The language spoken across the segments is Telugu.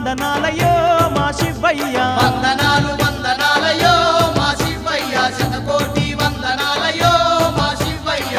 వందనాలయో మా శివయ్య వందనాలు వందనాలయో మా శివయ్య శతకోటి వందనాలయో మా శివయ్య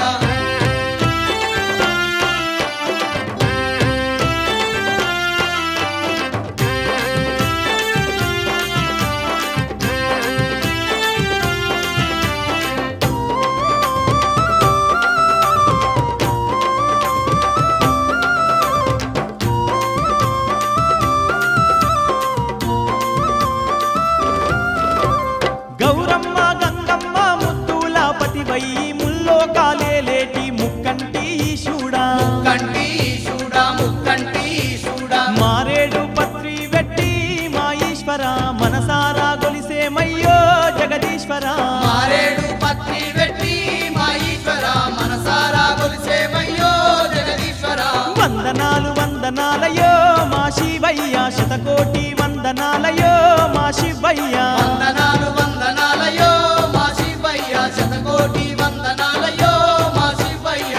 గౌరమ్మ గంగమ్మ ముద్దుల పతివై ముల్లో కాలేలేటి ముక్కంటి ఈశుడా కంటి చూడా ముక్కంటి చూడా మారేడు పత్రి వెట్టి మా ఈశ్వర మనసారా గొలిసేమయ్యో జగదీశ్వర మారేడు పత్రి పెట్టి మా ఈశ్వర మనసారా కొలిసేమయ్యో జగదీశ్వర వందనాలు వందనాలయో మా శివయ్య శతకోటి వందనాలయో మా శివయ్య వందనాలు వందనాలయో మా శివయ్య శతకోటి వందనాలయో మా శివయ్య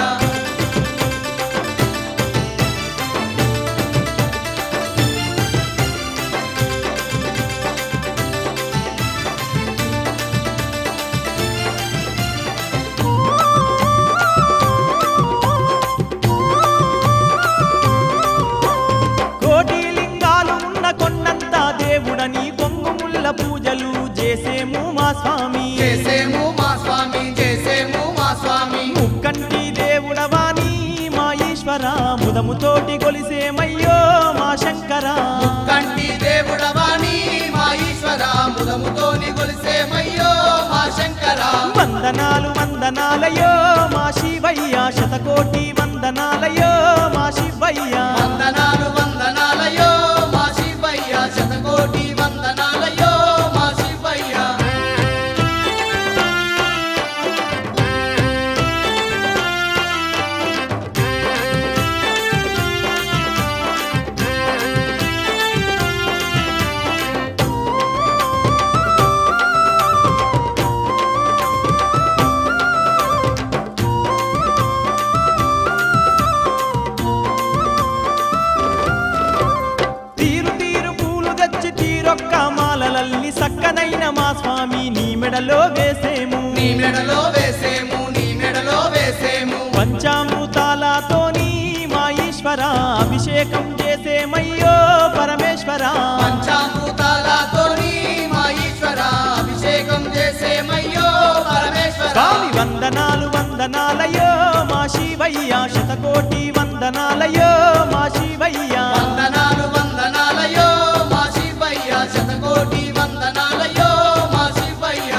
కోటి లింగాలు ఉన్న కొండంత దేవుడని కొంగుముల్ల పూజలు చేసేము మా స్వామి చేసేము మా స్వామి చేసేము మా స్వామి ముక్కంటి దేవుడవాని మా ఈశ్వర ముదముతోటి కొలిసేమయ్యో మా శంకర కంటి దేవుడవాణి మా ఈశ్వర ముదముతోని కొలిసేమయ్యో మా శంకర వందనాలు వందనాలయో మా శివయ్య శతకోటి వందనాలయో మా శివయ్య వందనాలు వందనాలయో మా శివయ్య శతకోటి వందనాలయో మా శివయ్య తీరు తీరు పూలు తెచ్చి తీరొక్క మాలలల్లి సక్కనైన మా స్వామి నీ మెడలో వేసేము నీ మెడలో వేసేము నీ మెడలో వేసేము పంచామృతాలతోని మా ఈశ్వర అభిషేకం చేసేమయ్యో పరమేశ్వర పంచామృతాలతోని మా ఈశ్వర అభిషేకం చేసేమయ్యో పరమేశ్వర స్వామి వందనాలు వందనాలయో మా శివయ్య శతకోటి వందనాలయో మా శివయ్య వందనాలు వందనాలయో మా శివయ్య శతకోటి వందనాలయో మా శివయ్య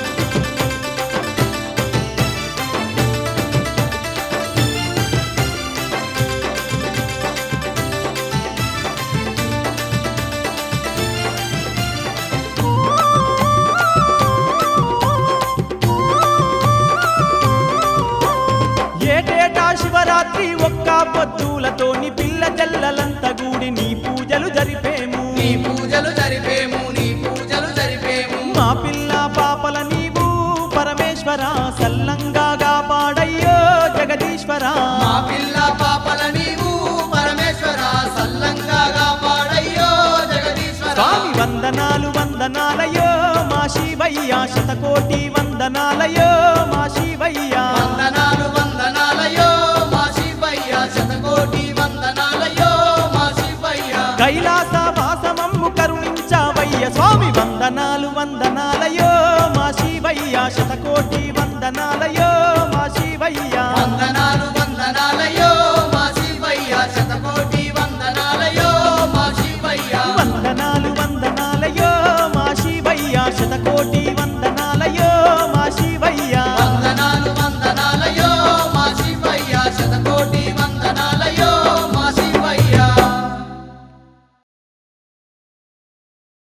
ఏటేటా శివరాత్రి ఒక్క పొద్దులతోని పిల్ల జల్లలంత గూడి నీ పూజలు జరిపేము నీ పూజలు జరిపేము నీ పూజలు జరిపేము మా పిల్ల పాపల నీవు పరమేశ్వర సల్లంగా కాపాడయ్యో జగదీశ్వర మా పిల్ల పాపల నీవు పరమేశ్వర సల్లంగా కాపాడయ్యో జగదీశ్వర స్వామి వందనాలు వందనాలయో మా శివయ్య శతకోటి వందనాలయో మా శివయ్య వందనాలు వందనాలయో మా శివయ్య శతకోటి వందనాలయో మా శివయ్య కైలాస వాసమమ్ము కరుణించావయ్య స్వామి వందనాలు వందనాలయో మా శివయ్య శతకోటి వందనాలయో మా శివయ్య వందనాలు వందనాలయో మా శివయ్య శతకోటి వందనాలయో మా శివయ్య వందనాలు వందనాలయో మా శివయ్య శతకోటి వందనాలయో మా శివయ్య వందనాలు వందనాలయో మా శివయ్య శతకోటి వందనాలయో మా శివయ్య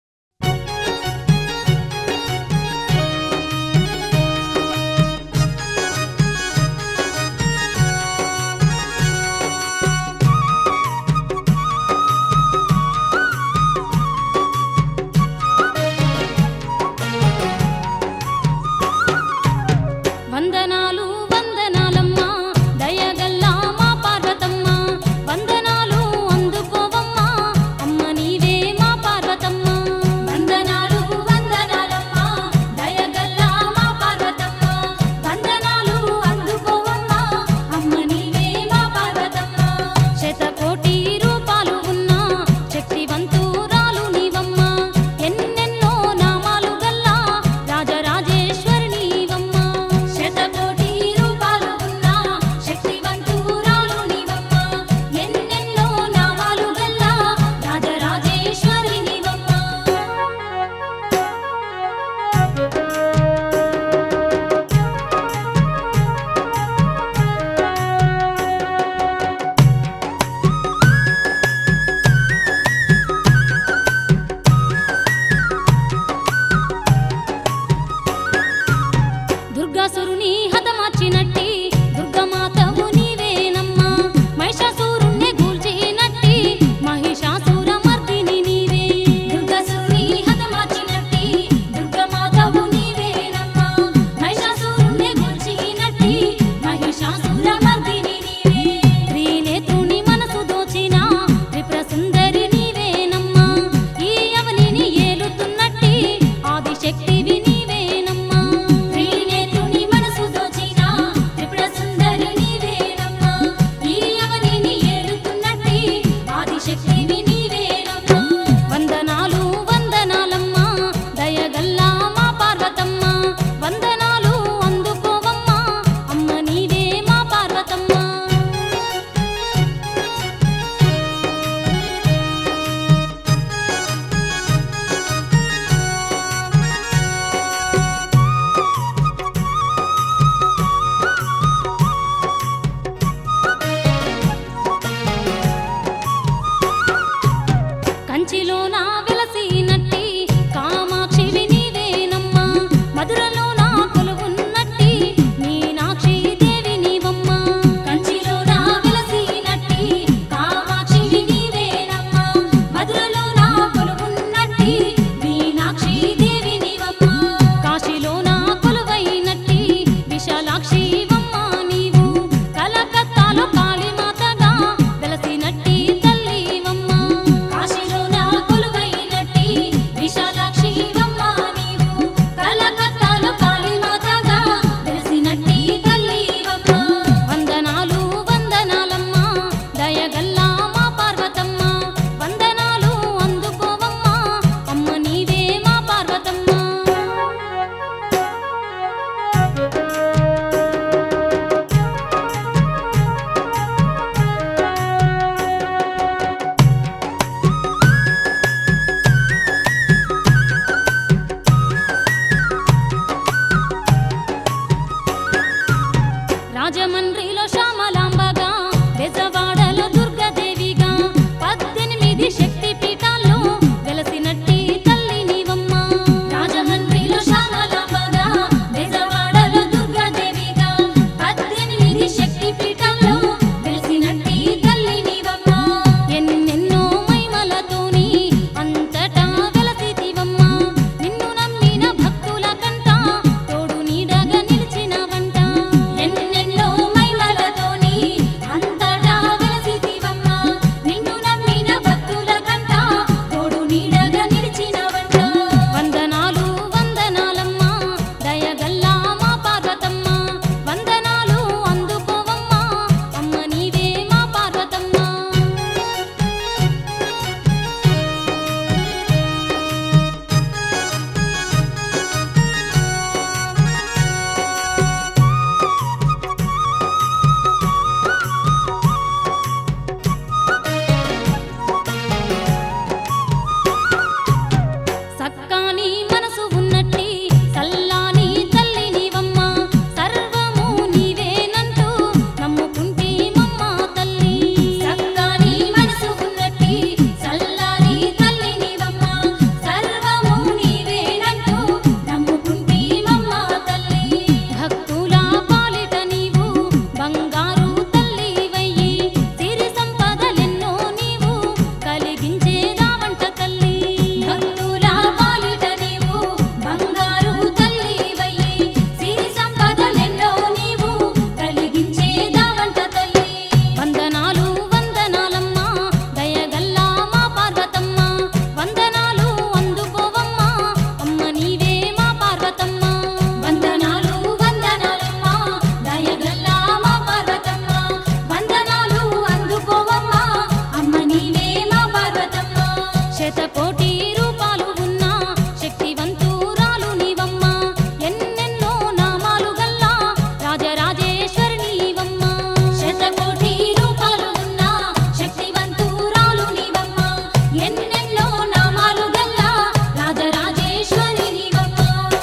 ఆ శతకోటి రూపాలు ఉన్న శక్తివంతురాలు నీవమ్మ ఎన్నెన్నో నామాలు గల్లా రాజరాజేశ్వరి నీవమ్మ శతకోటి రూపాలు ఉన్న శక్తివంతురాలు నీవమ్మ ఎన్నెన్నో నామాలు గల్లా రాజరాజేశ్వరి నీవమ్మ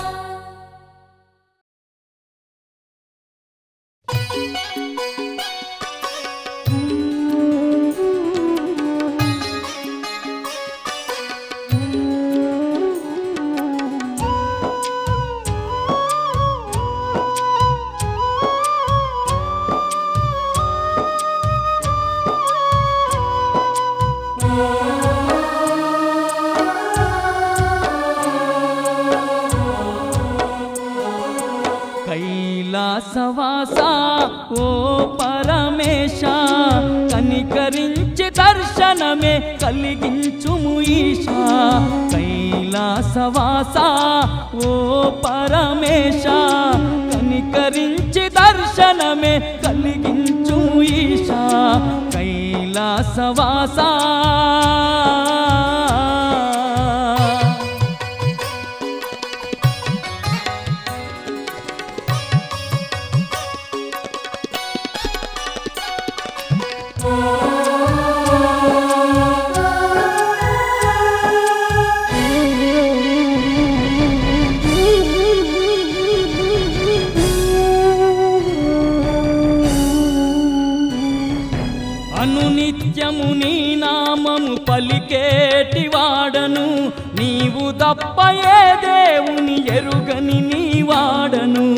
కైలాసవాస ఓ పరమేశ కనికరించి దర్శనమే కలిగించుము ఈశా కైలాసవాస ఓ పరమేశ కనికరించి దర్శనమే కలిగించుము ఈశా కైలాసవాస అనునిత్యము నీ నామము పలికేటి వాడను నీవు తప్ప ఏ దేవుని ఎరుగని నీ వాడను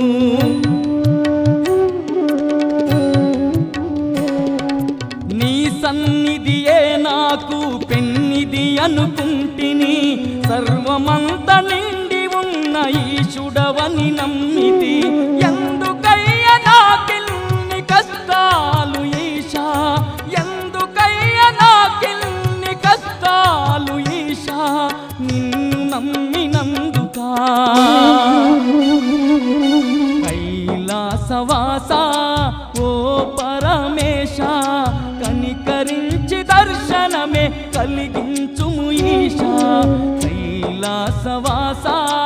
నీ సన్నిధియే నాకు పెన్నిది అనుకుంటిని సర్వమంత నిండి ఉన్న ఈశుడవని నమ్మితి ఎందుకయ్య నాకిన్ని కష్టాలు ఈశా ఎందుకయ్య నాకిన్ని కష్టాలు ఈశా నిన్ను నమ్మినందుకా కైలాసవాస ఓ పరమేశ కనికరించి దర్శనమే కలిగించుము ఈశా కైలాసవాస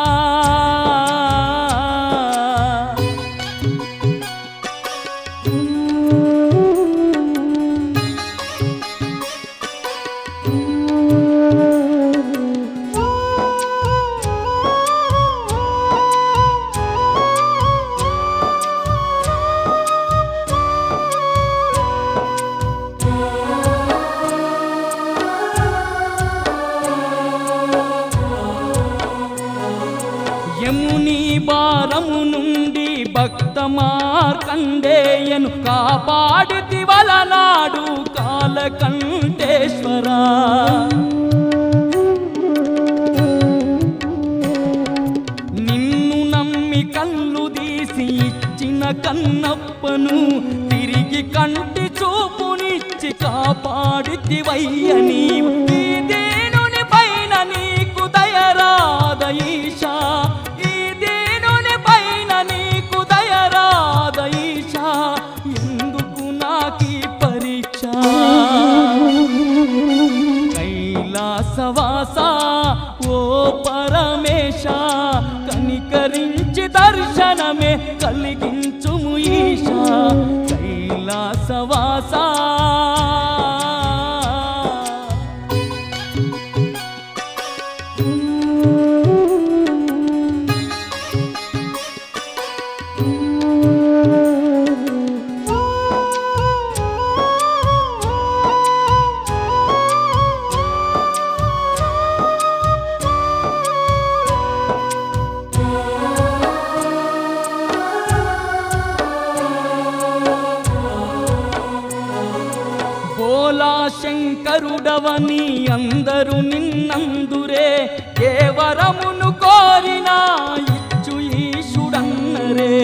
యముని భారము నుండి భక్త మార్కండేయను కాపాడితి వలనాడు కాలకంఠేశ్వరా నిన్ను నమ్మి కళ్ళు తీసి ఇచ్చిన కన్నప్పను తిరిగి కంటి చూపునిచ్చి కాపాడితివయ్య నీవు ఈ దేనుని పైన నీకు దయరాద ఈశా ఈ దేనుని పైన నీకు దయరాద ఈశా ఎందుకు నాకీ పరీక్ష కైలాసవాస ఓ పరమేశ కనికరించి దర్శనమే కలిగించుము ఈశా కైలాసవాస భోలా శంకరుడవని అందరూ నిన్నందురే ఏ వరమును కోరినా ఇచ్చు ఈశుడన్నరే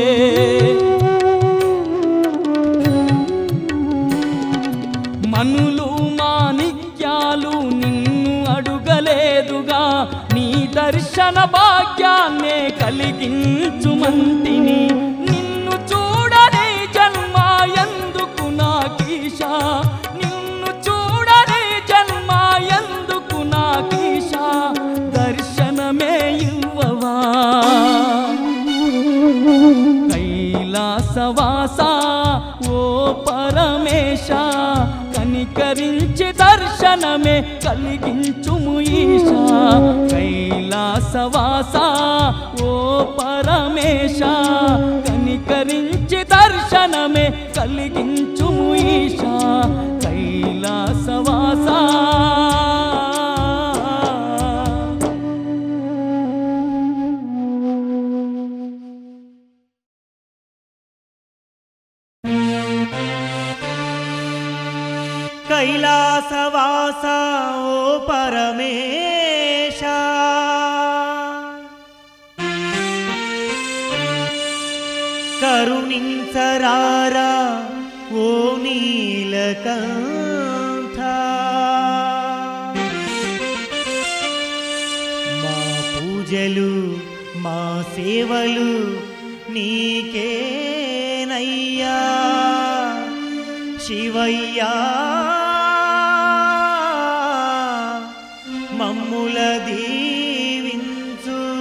మనులు మాణిక్యాలు నిన్ను అడుగలేదుగా నీ దర్శన భాగ్యాన్నే కలిగించుమంతిని నిన్ను చూడని జన్మ ఎందుకు నాకీషా నిన్ను చూడని జన్మ ఎందుకు నాకీషా కలిగించుము ఈశా కైలాసవాస ఓ పరమేశ కనికరించి దర్శనమే కలిగించుము ఈశా కైలాసవాస కైలాసవాస ఓ పరమేశ కరుణించరారా ఓ నీలకంఠ మా పూజలు మా సేవలు నీకేనయ్యా శివయ్యా మమ్ముల దీవించు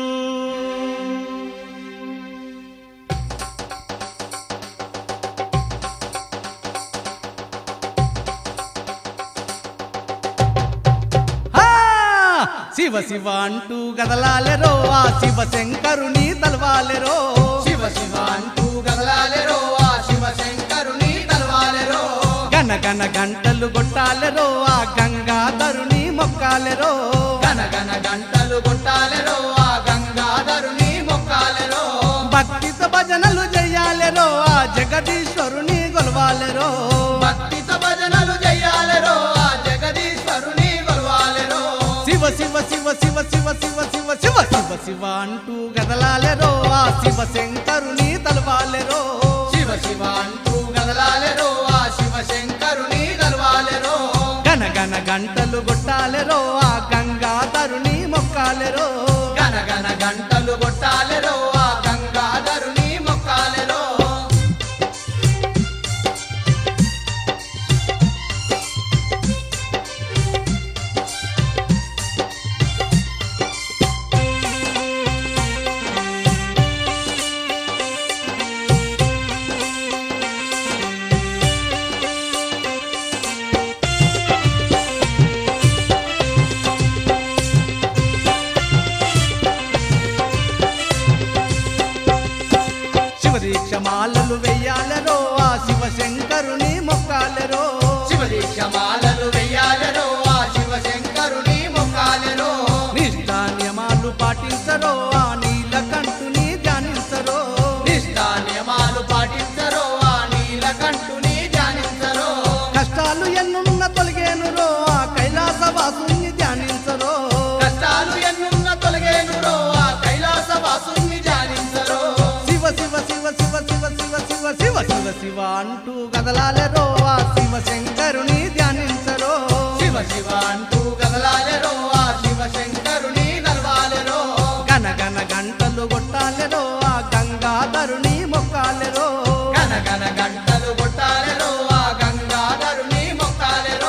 హా! శివ శివ అంటూ గదలాలెరో ఆ శివ శంకరుని తలవాలెరో శివ శివ అంటూ గదలాలెరో ఆ శివ శంకరుని తలవాలెరో గన గన గంటలు కొట్టాలెరో ఆ గంగాధరుని మొక్కాలెరో గన గన గంటలు కొట్టాలెరో ఆ గంగాధరుని మొక్కాలెరో భక్తితో భజనలు చెయ్యాలెరో ఆ జగదీశ్వరుని గొలవాలెరో భక్తితో భజనలు చెయ్యాలెరో ఆ జగదీశ్వరుని గొలవాలెరో శివ శివ శివ శివ శివ శివ శివ శివ శివ శివ అంటూ గదలాలెరో ఆ శివ శంకరుని తలవాలెరో శివ శివ అంటూ గదలాలెరో ఆ శివ శంకరుని తలవాలెరో గన గన గంటలు కొట్టాలెరో ఆ గంగాధరుని మొక్కాలెరో గన గన గంటలు కొట్టాలెరో ఆ గంగాధరుని మొక్కాలెరో శివదీక్ష మాలలు వెయ్యాలరో ఆ శివ శంకరుని మొక్కాలరో శివదీక్ష మాలలు వెయ్యాలరో ఆ శివ శంకరుని మొక్కాలరో నిష్ఠా నియమాలు పాటించరో ఆ నీలకంఠుని ధ్యానించరో నిష్ఠా నియమాలు పాటించరో ఆ నీలకంఠుని ధ్యానించరో కష్టాలు ఎన్నున్న తొలగేనురో ఆ కైలాస వాసుని ధ్యానించరో కష్టాలు ఎన్నున్న తొలగేనురో ఆ కైలాస వాసుని ధ్యానించరో శివ శివ శివ శివ శివ శివ శివ శివ శివ శివ అంటూ గదలాలెరో ఆ శివ శంకరుని ధ్యానించరో శివ శివ అంటూ గదలాలెరో ఆ శివ శంకరుని నలవాలెరో గన గన గంటలు కొట్టాలెరో ఆ గంగాధరుని మొక్కాలెరో గన గన గంటలు కొట్టాలెరో ఆ గంగాధరుని మొక్కాలెరో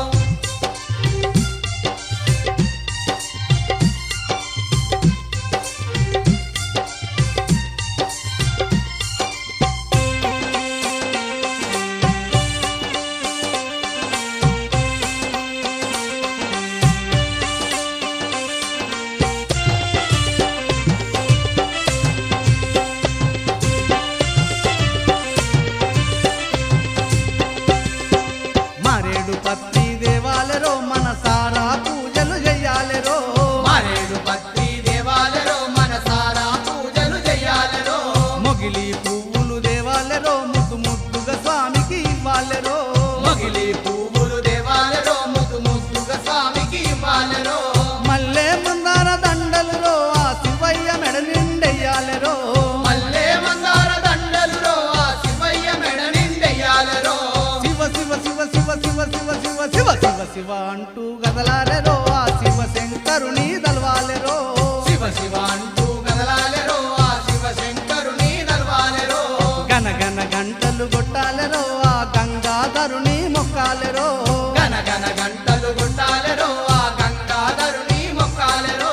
మారేడు పత్రి దేవాలరో మన సారా పూజలు చెయ్యాలరో మారేడు పత్రి దేవాలరో మన సారా పూజలు చెయ్యాలరో మొగిలి పువ్వులు దేవాలరో ముద్దు ముద్దుగా స్వామికి ఇవ్వాలరో మొగిలి పువ్వులు దేవాలరో ముద్దు ముద్దుగా స్వామికి ఇవ్వాలరో మల్లె మందార దండలురో ఆ శివయ్య మెడ నిండెయ్యాలరో మల్లె మందార దండలురో ఆ శివయ్య మెడ నిండెయ్యాలరో శివ శివ శివ శివ శివ శివ శివ శివ శివ శివ అంటూ గదలాలెరో ఆ శివ శంకరుని దల్వాలెరో శివ శివ అంటూ గదలాలెరో ఆ శివ శంకరుని దల్వాలెరో గన గన గంటలు కొట్టాలెరో ఆ గంగాధరుని మొక్కాలెరో గన గన గంటలు కొట్టాలెరో ఆ గంగాధరుని మొక్కాలెరో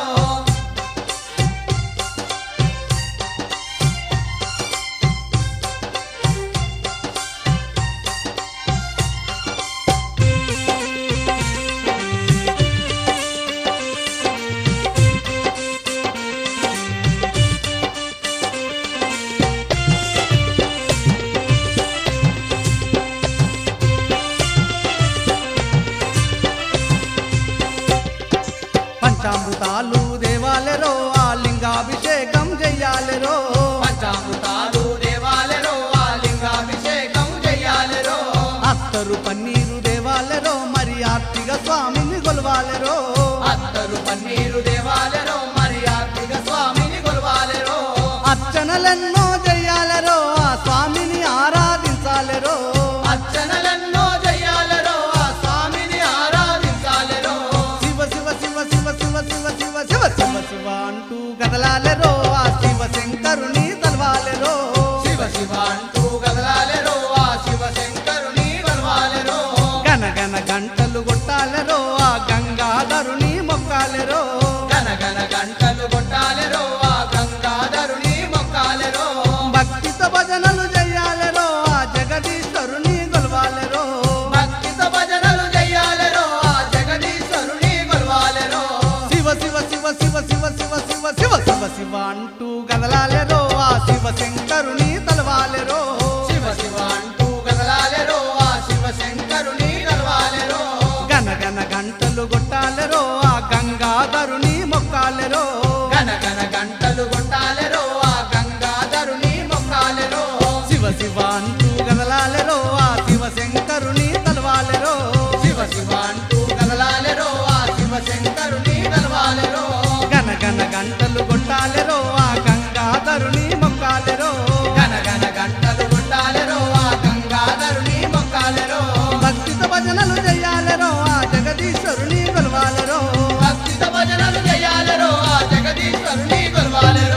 పంచామృతాలు దేవాలెరో ఆ లింగాభిషేకం చెయ్యాలెరో పంచామృతాలు దేవాలెరో ఆ లింగాభిషేకం చెయ్యాలెరో అత్తరు పన్నీరు దేవాలెరో మరి ఆర్తిగా స్వామిని కొలవాలెరో అత్తరు పన్నీరు దేవాలెరో మరి ఆర్తిక స్వామిని కొలవాలెరో అర్చనలెన్నో చెయ్యాలెరో ఆ స్వామిని ఆరాధించాలెరో అర్చనలెన్నో చెయ్యాలెరో ఆ స్వామిని ఆరాధించాలెరో శివ శివ శివ శివ శివ శివ శివ శివ శివ శివ అంటూ కదలాలెరో ఆ శివ శంకరుని తలవాలెరో శివ శివ అంటూ కదలాలెరో ఆ శివ శంకరుని కొలవాలెరో గనగన గంటలు కొట్టాలెరో ఆ గంగాధరుని మొక్కాలెరో గనగన గంటలు కొట్టాలెరో ఆ గంగాధరుని మొక్కాలెరో భక్తితో భజనలు చెయ్యాలెరో ఆ జగదీశ్వరుని కొలవాలెరో భక్తితో భజనలు చెయ్యాలెరో ఆ జగదీశ్వరుని కొలవాలెరో శివ శివ శివ శివ శివ శివ శివ శివ శివ శివ అంటూ కదలాలెరో ఆ శివ శంకరుని తలవాలెరో శివ శివ అంటూ కదలాలెరో ఆ శివ శంకరుని కొలవాలెరో గనగన గంటలు కొట్టాలెరో ఆ గంగాధరుని మొక్కాలెరో గనగన గంటలు కొట్టాలెరో ఆ గంగాధరుని మొక్కాలెరో శివ శివ అంటూ కదలాలెరో ఆ శివ శంకరుని తలవాలెరో శివ శివ అంటూ కదలాలెరో ఆ శివ శంకరుని కొలవాలెరో గనగన గంటలు కొట్టాలెరో ఆ గంగాధరుని మొక్కాలెరో గనగన గంటలు కొట్టాలెరో ఆ గంగాధరుని మొక్కాలెరో భక్తితో భజనలు చెయ్యాలెరో ఆ జగదీశ్వరుని కొలవాలెరో భక్తితో భజనలు చేయాలెరో ఆ జగదీశ్వరుని కొలవాలెరో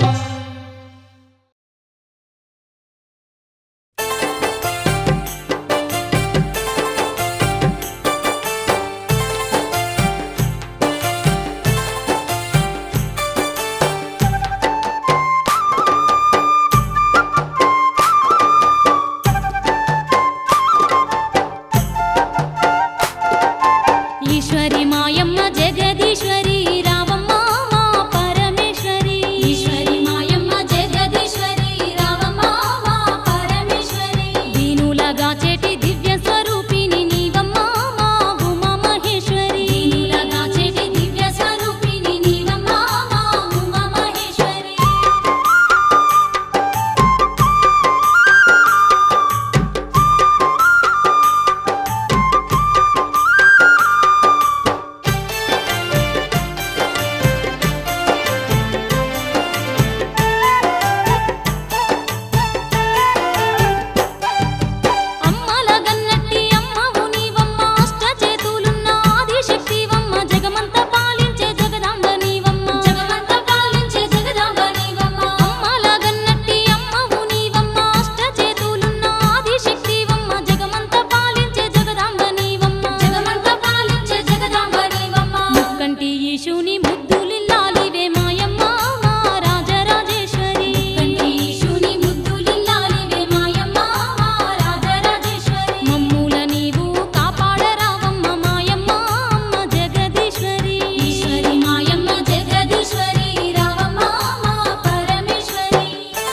ఈశ్వరి మాయమ్మ జగదీశ్వరి రావమ్మ మా పరమేశ్వరి ఈశ్వరి మాయమ్మ జగదీశ్వరి రావమ్మ మా పరమేశ్వరి దీనులగా చేటి దివ్య స్వరూపిణి నీవమ్మ మా ఉమా మహేశ్వరి దీనులగా చేటి దివ్య స్వరూపిణి నీవమ్మ మా ఉమా మహేశ్వరి అమ్మల గన్నట్టి అమ్మవు నీవమ్మ అష్ట చేతులున్న ఆది శక్తివమ్మ జగమంత పాలించే జగదాంబ నీవమ్మ జగమంత పాలించే జగదాంబ నీవమ్మ అమ్మల గన్నట్టి అమ్మవు నీవమ్మ అష్ట చేతులున్న ఆది శక్తివమ్మ జగమంత పాలించే జగదాంబ నీవమ్మ జగమంత పాలించే జగదాంబ నీవమ్మ ముక్కంటి ఈశుని ముద్దులిల్లాలివే మాయమ్మ మా రాజరాజేశ్వరి ముక్కంటి ఈశుని ముద్దులిల్లాలివే మాయమ్మ మా రాజరాజేశ్వరి మమ్ముల నీవు కాపాడరావమ్మ మాయమ్మ అమ్మ జగదీశ్వరి ఈశ్వరి మాయమ్మ జగదీశ్వరి రావమ్మ మా పరమేశ్వరి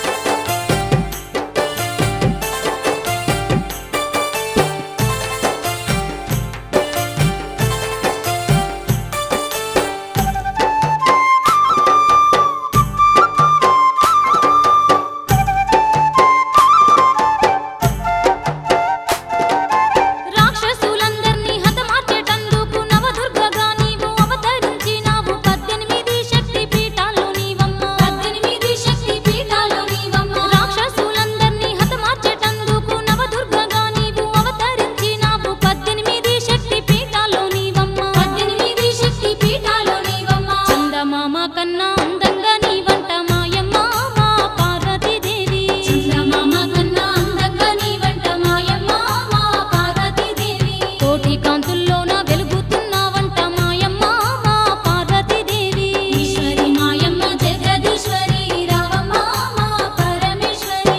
రాక్షసులందర్నీ హతమార్చేటందుకు నవదుర్గగా నీవు అవతరించినావు పద్దెనిమిది శక్తి పీఠాలు నీవమ్మ పద్దెనిమిది శక్తి పీఠాలు నీవమ్మ రాక్షసులందర్నీ హతమార్చేటందుకు నవదుర్గగా నీవు అవతరించినావు పద్దెనిమిది శక్తి పీఠాలు నీవమ్మ పద్దెనిమిది శక్తి పీఠాలు నీవమ్మ చందమామ కన్నా అందంగా నీవంట మాయమ్మ మా పార్వతీదేవి చందమామ కన్నా అందంగా నీవంట మాయమ్మ మా పార్వతీదేవి కోటి కాంతుల్లోన వెలుగుతున్నావంట మాయమ్మ మా పార్వతీదేవి ఈశ్వరి మాయమ్మ జగదీశ్వరి రావమ్మ మా పరమేశ్వరి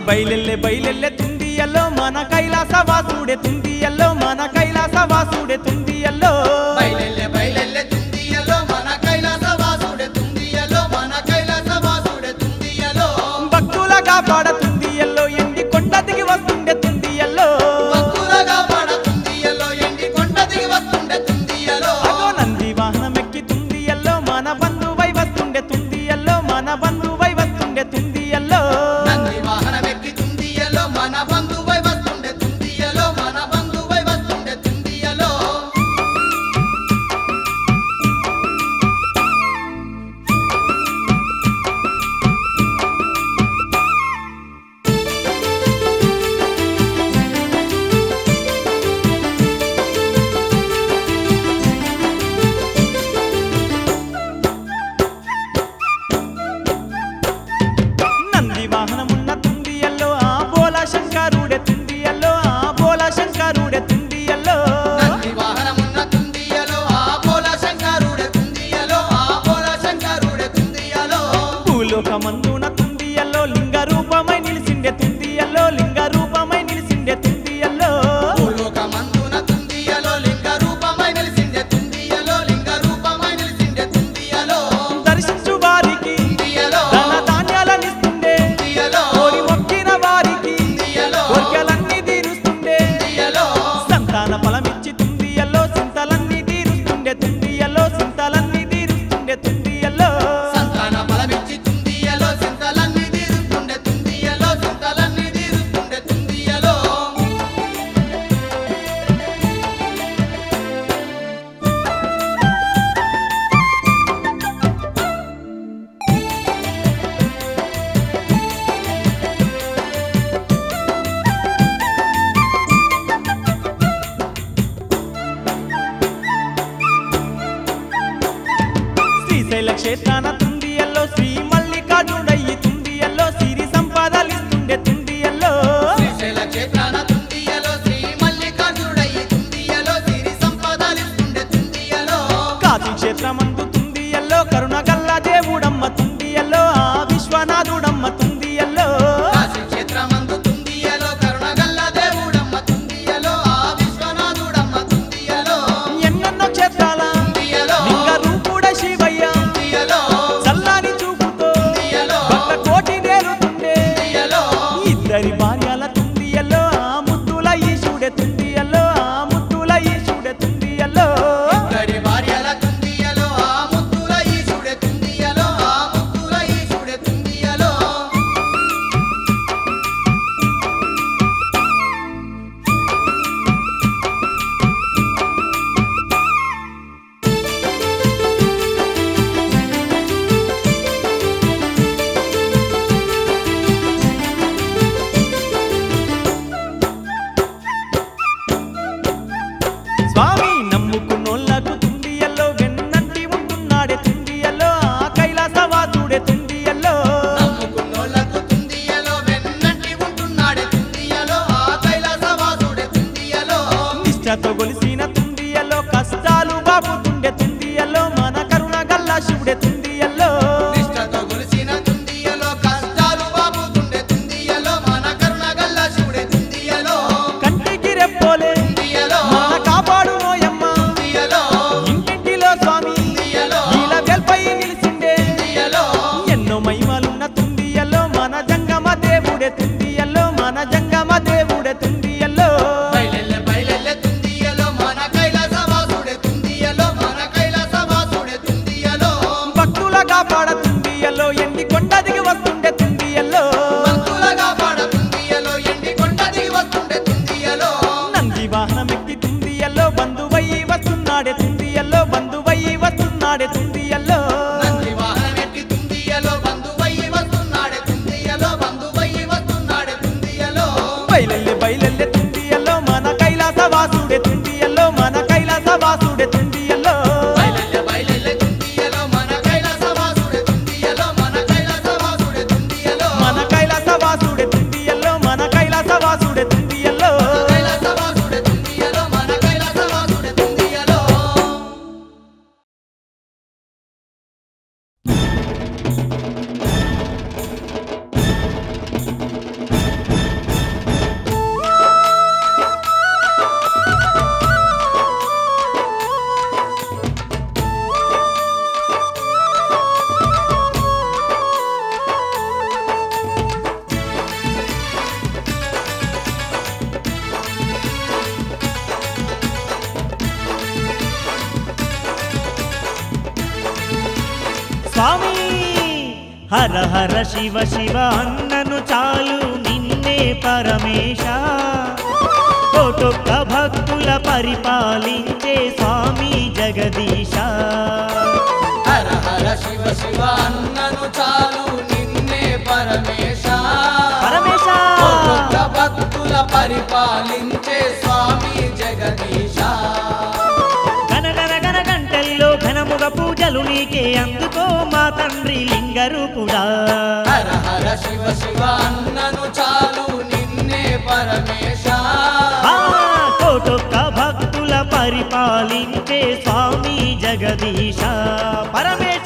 బయలెల్లె బయలెల్లె తుందియల్లో మన కైలాస వాసుడే తుందియల్లో మన కైలాస వాసుడే తుందియల్లో బయలెల్లె బయలెల్లె తుందియలో మన కైలాస వాసుడే తుందియలో మన కైలాస వాసుడే తుందియలో భక్తులగా పాడ తుందియల్లో ఎండి కొండ దిగి వస్తుండే తుందియల్లో భక్తులగా పాడ తుందియలో ఎండి కొండ దిగి వస్తుండే తుందియలో అగో నంది వాహనం ఎక్కి తుందియల్లో మన బంధువై వస్తుండే తుందియల్లో మన బంధువై వస్తుండే తుందియల్లో నంది వాహనం ఎక్కి తుందియలో మన బంధువై వస్తుండే తుందియలో మన బంధువై వస్తుండే తుందియలో నంది వాహనమున్న తుందియల్లో ఆ బోల శంకరుడే తుందియల్లో ఆ బోల శంకరుడే తుందియల్లో నంది వాహనమున్న తుందియలో ఆ పోల శంకరుడే తుందియలో ఆ పోల శంకరుడే తుందియలో భూలోకమందున తుందియల్లో లింగ రూపమై నిలిసిండే తుందియల్లో లింగ రూపమై నిలిసిండే తుందియల్లో భూలోకమందున తుందియలో లింగ రూపమై నిలిసిండే తుందియలో లింగ రూపమై నిలిసిండే తుందియలో దర్శించు వారికి తుందియలో ధన ధాన్యాలనిస్తుండే తుందియలో కోరి మొక్కిన వారికి తుందియలో కోరికలన్నీ తీరుస్తుండే తుందియలో సంతాన ఫలమిచ్చి తుందియల్లో సింతలన్నీ తీరుస్తుండే తుందియల్లో సింతలన్నీ తీరుస్తుండే తుందియల్లో సంతాన బలమిచ్చి తుందియలో సింతలన్నీ తీరుస్తుండే తుందియలో సింతలన్నీ తీరుస్తుండే తుందియలో శ్రీశైల క్షేత్రాన తుందియల్లో శ్రీ మల్లికార్జునయ్యి తుందియల్లో సిరి సంపదలిస్తుండే తుందియల్లో శ్రీశైల క్షేత్రాన తుందియలో శ్రీ మల్లికార్జునుడయ్యి తుందియలో సిరి సంపదలిస్తుండే తుందియలో కాశీ క్షేత్రమందు తుందియల్లో కరుణగల్ల దేవుడమ్మ తుందియల్లో ఆ విశ్వనాథుడమ్మ తుందియల్లో కాశీ క్షేత్రమందు తుందియలో కరుణగల్ల దేవుడమ్మ తుందియలో ఆ విశ్వనాథుడమ్మ తుందియలో ఎన్నెన్నో క్షేత్రాల తుందియలో లింగ రూపుడ శివయ్య తుందియలో చల్లాని చూపుతో తుందియలో భక్త కోటి నేరుతుండే తుందియలో ఇద్దరి భార్యల తుందియల్లో ఆ ముద్దుల ఈశుడే తుందియల్లో ఆ ముద్దుల ఈశుడే తుందియల్లో ఇద్దరి భార్యల తుందియలో ఆ ముద్దుల ఈశుడే తుందియలో ఆ ముద్దుల ఈశుడే తుందియలో స్వామి నమ్ముకున్నోళ్ళకు తుందియల్లో వెన్నంటి ఉంటున్నాడే తుందియల్లో ఆ కైలాసవాసుడే తుందియల్లో నమ్ముకున్నోళ్ళకు తుందియలో వెన్నంటి ఉంటున్నాడే తుందియలో ఆ కైలాసవాసుడే తుందియలో నిష్ఠతో గొలిసిన తుందియల్లో కష్టాలు బాపుతుండే తుందియల్లో మన కరుణ గల్ల శివుడే తుందియల్లో నిష్ఠతో గొలిసిన తుందియలో కష్టాలు బాపుతుండే తుందియలో మన కరుణగల్ల శివుడే తుందియలో కంటికి రెప్పోలే తుందియలో మన కాపాడు నోయమ్మ తుందియలో ఇంటింటిలో స్వామి తుందియలో ఈల వెల్పై నిలిచిండే తుందియలో ఎన్నో మహిమలున్న తుందియల్లో మన జంగమ దేవుడే తుందియల్లో మన జంగమ దేవుడే తుందియల్లో బయలెల్లె బయలెల్లె తుందియలో మన కైలాసవాసుడే తుందియలో మన కైలాసవాసుడే తుందియలో భక్తులగా పాడ తుందియల్లో ఎండి కొండ దిగి వస్తుండే తుందియల్లో భక్తులగా పాడ తుందియలో ఎండి కొండ దిగి వస్తుండే తుందియలో నంది వాహనం ఎక్కి తుందియల్లో బంధువై వస్తున్నాడే తుందియల్లో బంధువై వస్తున్నాడే తుందియల్లో నంది వాహనం ఎక్కి తుందియలో బంధువయ్యి వస్తున్నాడే తుందియలో బంధువయ్యి వస్తున్నాడే తుందియలో బయలెల్లె బయలెల్లె తుందియల్లో మన కైలాస వాసుడే తుందియల్లో మన కైలాస వాసుడే తుందియల్లో బయలెల్లె బయలెల్లె తుందియలో మన కైలాసవాసుడే తుందియలో మన కైలాసవాసుడే తుందియలో మన కైలాస వాసుడే తుందియల్లో మన కైలాస వాసుడే తుందియల్లో కైలాసవాసుడే తుందియలో మన కైలాసవాసుడే తుందియలో స్వామి హర హర శివ శివ అన్నను చాలు నిన్నే పరమేశ కోటొక్క భక్తుల పరిపాలించే స్వామి జగదీశ హర హర శివ శివ అన్నను చాలు నిన్నే పరమేశ పరమేశ ఒక్కొక్క భక్తుల పరిపాలించే స్వామి జగదీశ గన గన గన గంటల్లో ఘనముగ పూజలు నీకే అందుకో మా తండ్రి లింగరూపుడా హర హర శివ శివ అన్నను చాలు నిన్నే పరమేశ ఆ కోటొక్క భక్తుల పరిపాలించే స్వామి జగదీశ పరమేశ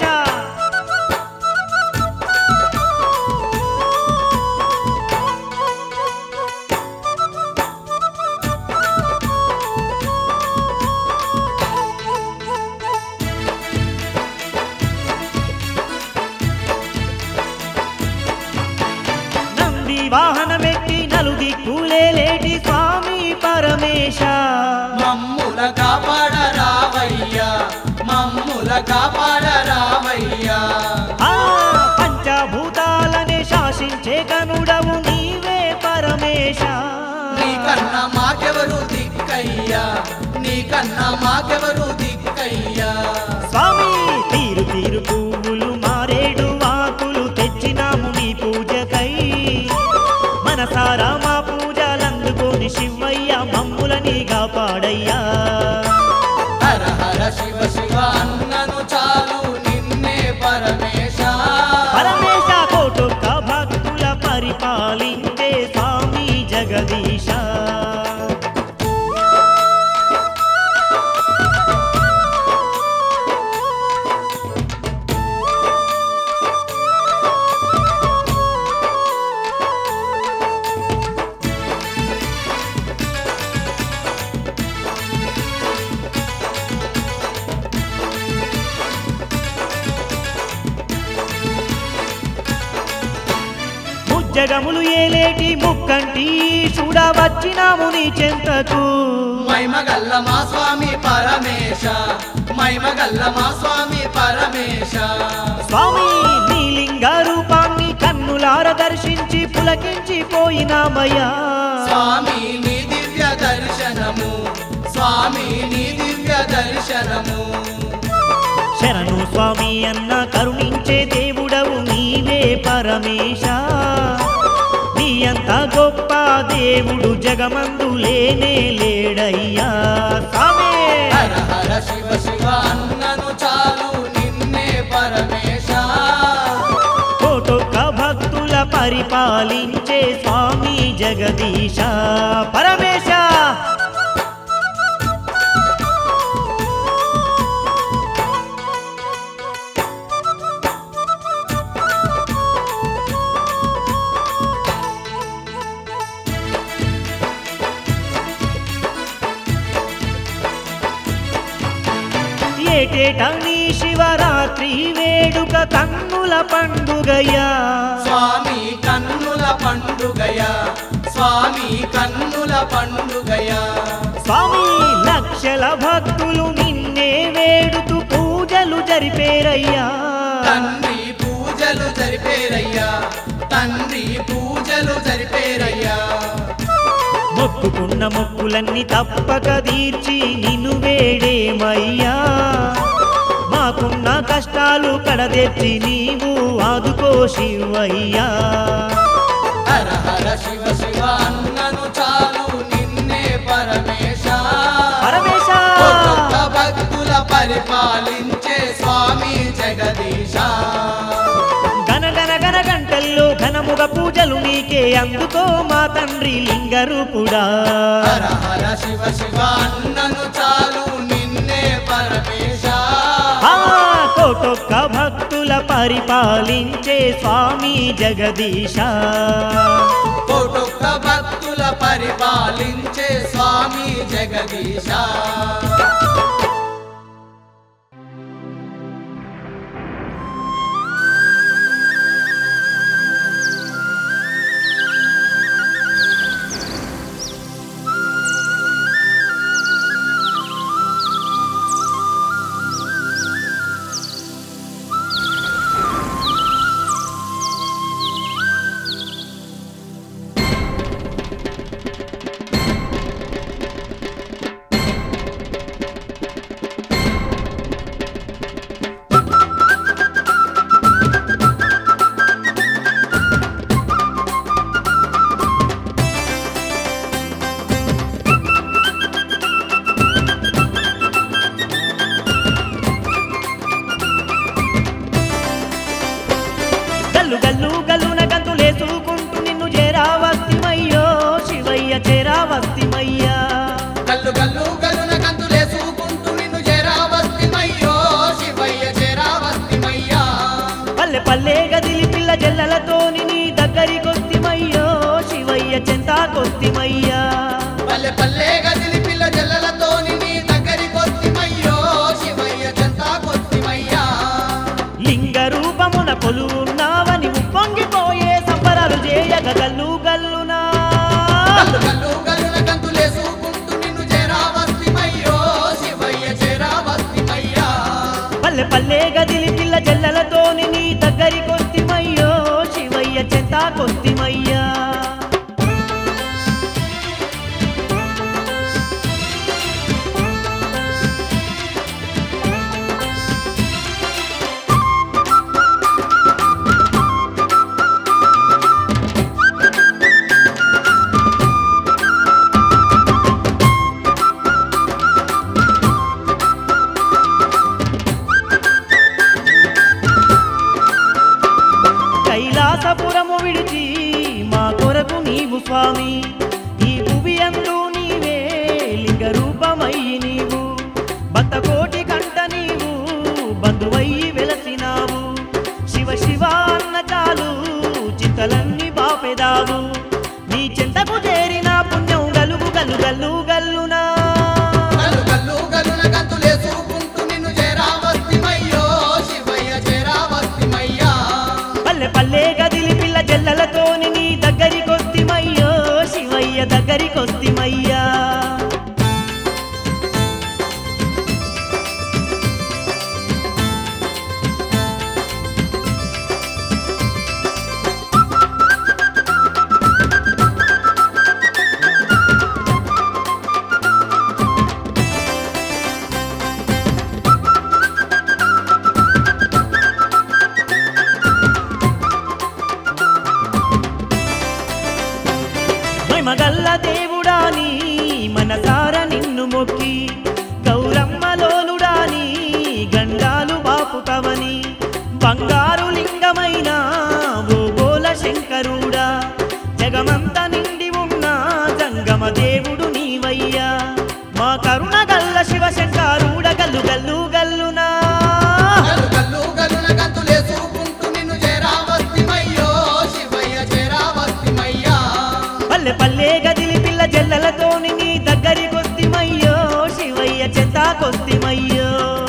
నంది వాహనమెక్కి నలుది కూలేలేటి స్వామి పరమేశ మమ్ముల కాపాడ రావయ్యా మమ్ముల కాపాడ రావయ్యా ఆ పంచభూతాలనే శాసించే కనుడవు నీవే పరమేశ నీకన్నా మాకెవరు దిక్కయ్యా నీకన్నా మాకెవరు దిక్కయ్యా స్వామి తీరు తీరు పువ్వులు మారేడు వాకులు తెచ్చినాము నీ పూజకై మనసారా మా పూజలందుకొని శివయ్య మమ్ములని కాపాడయ్యా హర హర శివ శివ అన్నను చాలు నిన్నే పరమేశ పరమేశ కోటొక్క భక్తుల పరిపాలించే స్వామి జగదీశ ముజ్జగములు ఏలేటి ముక్కంటి చూడవచ్చినాము నీ చెంతకు మైమగల్ల మా స్వామి పరమేశ మైమగల్ల మా స్వామి పరమేశ స్వామి నీ లింగ రూపాన్ని కన్నులార దర్శించి పులకించి పోయినామయ్యా స్వామి నీ దివ్య దర్శనము స్వామి నీ దివ్య దర్శనము శరణు స్వామి అన్న కరుణించే దేవుడవు నీవే పరమేశ నీ అంత గొప్ప దేవుడు జగమందు లేనే లేడయ్యా స్వామి హర హర శివ శివ అన్నను చాలు నిన్నే పరమేశ కోటొక్క భక్తుల పరిపాలించే స్వామి జగదీశ పరమేశ ఏటేటా నీ శివరాత్రి వేడుక కన్నుల పండుగయ్యా స్వామి కన్నుల పండుగయా స్వామి కన్నుల పండుగయా స్వామి లక్షల భక్తులు నిన్నే వేడుతూ పూజలు జరిపేరయ్యా తండ్రి పూజలు జరిపేరయ్యా తండ్రి పూజలు జరిపేరయ్యా మొక్కుకున్న మొక్కులన్నీ తప్పక తీర్చి నిన్ను వేడేమయ్యా మాకున్న కష్టాలు కడదెచ్చి నీవు ఆదుకో శివయ్యా హర హర శివ శివ అన్నను చాలు నిన్నే పరమేశ పరమేశ ఒక్కొక్క భక్తుల పరిపాలించే స్వామి జగదీశ గన గన గన గంటల్లో ఘనముగ పూజలు నీకే అందుకో మా తండ్రి లింగరూపుడా హర హర శివ శివ అన్నను చాలు నిన్నే పరమేశ ఆ కోటొక్క భక్తుల పరిపాలించే స్వామి జగదీశ కోటొక్క భక్తుల పరిపాలించే స్వామి జగదీశ పల్లె గదిలి పిల్ల జల్లలతోని నీ దగ్గరికొస్తిమయ్యో శివయ్య చెంత కొస్తిమయ్యా కైలాసపురము విడిచి మా కొరకు నీవు స్వామి ఈ భువి అందు నీవే లింగ రూపమయ్యి నీవు భక్త కోటి కంట నీవు బంధువయ్యి వెలసినావు శివ శివ అన్న చాలు చింతలన్నీ బాపెదావు నీ చింతకు చేరిన పుణ్యం గలుగు గలు గల్లు గల్లునా గల్లు గల్లు గల్లున గంతులేసుకుంటూ నిన్ను చేరావస్తిమయ్యో శివయ్య చేరావస్తిమయ్యా పల్లె పల్లె గదిలి పిల్ల జల్లలతోని నీ దగ్గరికొస్తిమయ్యో శివయ్య దగ్గరికొస్తిమయ్యా మగల్ల దేవుడాని మనసార నిన్ను మొక్కి గౌరమ్మలోలుడాని గండాలు బాపుతవని బంగారు లింగమైన ఓ గోల శంకరుడా జగమంత నిండి ఉన్న జంగమ దేవుడు నీవయ్యా మా కరుణ గల్ల శివ శంకరుడ గల్లు గల్లు గల్లునా గల్లు గల్లు గల్లున గంతులేసుకుంటూ నిన్ను చేరావస్తిమయ్యో శివయ్య చేరావస్తిమయ్యా పల్లె పల్లె గదిలి పిల్ల జల్లలతోని నీ దగ్గరికొస్తిమయ్యో శివయ్య చెంతాకొస్తిమయ్యో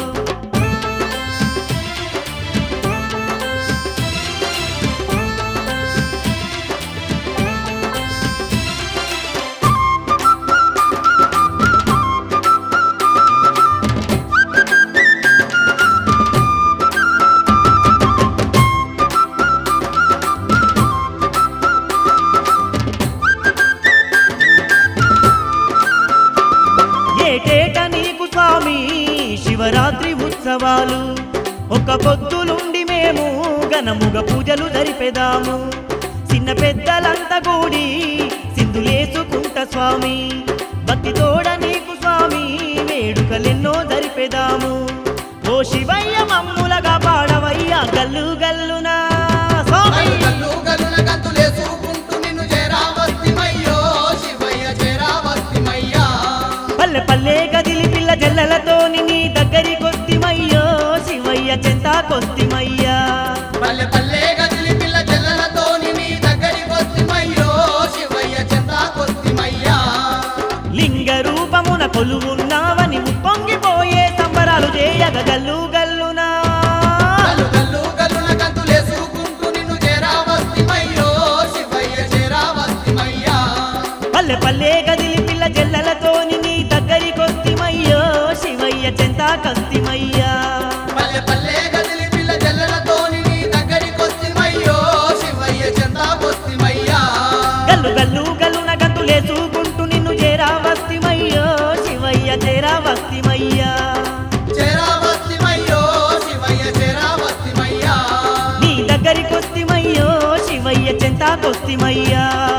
ఏటేట నీకు స్వామి శివరాత్రి ఉత్సవాలు ఒక పొద్దులుండి మేము ఘనముగ పూజలు జరిపెదాము చిన్న పెద్దలంతా కూడి సింధులేసుకుంట స్వామి భక్తి తోడ నీకు స్వామి వేడుకలెన్నో జరిపెదాము ఓ శివయ్య మమ్ములగా పాడవయ్యా గల్లు గల్లునా స్వామి గల్లు గల్లు గల్లున గంతులేసుకుంటూ నిన్ను చేరావస్తిమయ్యో శివయ్య చేరావస్తిమయ్యా పల్లె పల్లె గదిలి పిల్ల జల్లలతోని నీ దగ్గరికొస్తిమయ్యో శివయ్య చెంతాకొస్తిమయ్యా పల్లె పల్లె గదిలి పిల్ల జల్లలతోని నీ దగ్గరికొస్తిమయ్యో శివయ్య చెంతాకొస్తిమయ్యా లింగ రూపమున కొలువున్నావని పొంగిపోయే సంబరాలు చేయగ గల్లు గల్లునా గల్లు గల్లు గల్లున గంతులేసుకుంటూ నిన్ను చేరావస్తిమయ్యో శివయ్య చేరావస్తిమయ్యా పల్లె పల్లె గదిలి పిల్ల జల్లలతోని నీ దగ్గరికొస్తిమయ్యో శివయ్య చెంతాకస్తిమయ్యా పల్లె పల్లె గదిలి పిల్ల జల్లలతోని నీ దగ్గరికొస్తిమయ్యో శివయ్య చెంతాకొస్తిమయ్యా గల్లు గల్లు గల్లున గంతులేసుకుంటూ నిన్ను చేరావస్తిమయ్యో శివయ్య చేరావస్తిమయ్యా చేరావస్తిమయ్యో శివయ్య చేరావస్తిమయ్యా నీ దగ్గరికొస్తిమయ్యో శివయ్య చెంతాకొస్తిమయ్యా